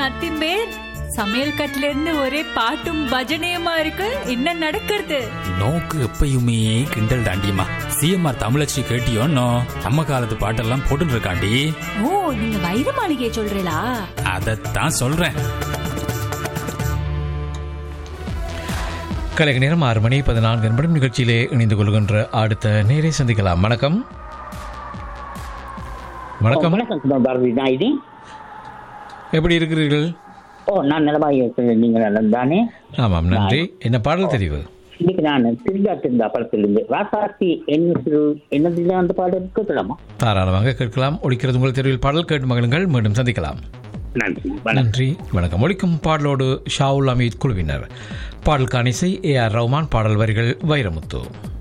அத்திம்பேர் சமையல் கட்டுல இருந்து ஒரே பாட்டும் பஜனையுமா இருக்கு என்ன நடக்கிறது நோக்கு எப்பயுமே கிண்டல் தாண்டியம்மா சிஎம்ஆர் தமிழச்சி கேட்டியோன்னோ நம்ம காலத்து பாட்டெல்லாம் போட்டுட்டு இருக்காண்டி ஓ நீங்க வைர மாளிகையை சொல்றீங்களா அதைத்தான் சொல்றேன் கலைக நேரம் ஆறு மணி பதினான்கு நிமிடம் நிகழ்ச்சியிலே இணைந்து கொள்கின்ற அடுத்த நேரை சந்திக்கலாம் வணக்கம் வணக்கம் வணக்கம் குமார் பாரதி நாயுடி எப்படி இருக்கிறீர்கள் ஓ நான் நலமாக இருக்கிறேன் நீங்கள் நலம் தானே ஆமாம் நன்றி என்ன பாடல் தெரிவு இன்னைக்கு நான் திருந்தா திருந்தா படத்திலிருந்து ராசாத்தி என்ன சிறு என்னது அந்த பாடல் கேட்கலாமா தாராளமாக கேட்கலாம் ஒழிக்கிறது உங்கள் தெருவில் பாடல் கேட்டு மகளுங்கள் மீண்டும் சந்திக்கலாம் நன்றி வணக்கம் நன்றி வணக்கம் ஒழிக்கும் பாடலோடு ஷாவுல் அமீத் குழுவினர் பாடல் காணிசை ஏ ஆர் ரஹ்மான் பாடல் வரிகள் வைரமுத்து